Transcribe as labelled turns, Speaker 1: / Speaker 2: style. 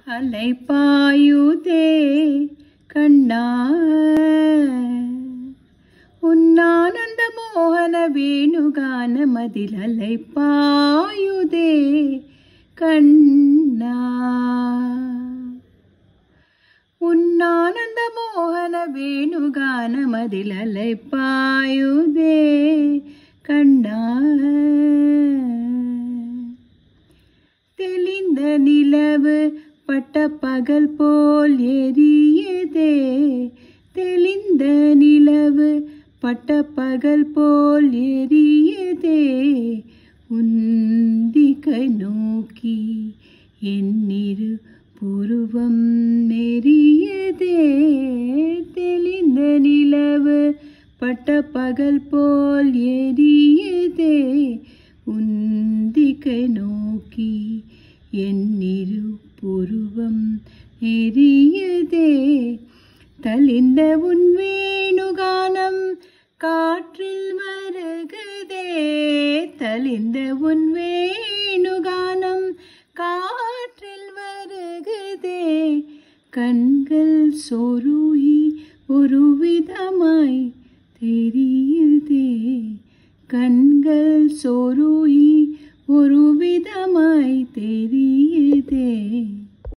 Speaker 1: அலை பாயுதே கண்ணா உன்னானந்த மோகன வேணுகான மதில் அலை பாயுதே கண்ணா உன்னானந்த மோகன வேணுகான மதில் அலை பாயுதே கண்ணா தெளிந்த நிலவு பட்ட பகல் போல் எரியுதே தெளிந்த நிலவு பட்ட பகல் போல் எரியுதே உந்திகை நோக்கி என்னிரு புருவம் நெறியதே தெளிந்த நிலவு பட்ட பகல் போல் எரியுதே உந்திகை நோக்கி என்னிரு புருவம் நெறியதே தளிந்த உன் வேணுகானம் காற்றில் வருகுதே தளிந்த உன் வேணுகானம் காற்றில் வருகுதே கண்கள் சொருகி ஒரு விதமாய் தெரியுதே கண்கள் சொருகி ஒரு விதமாய் தெரியுதே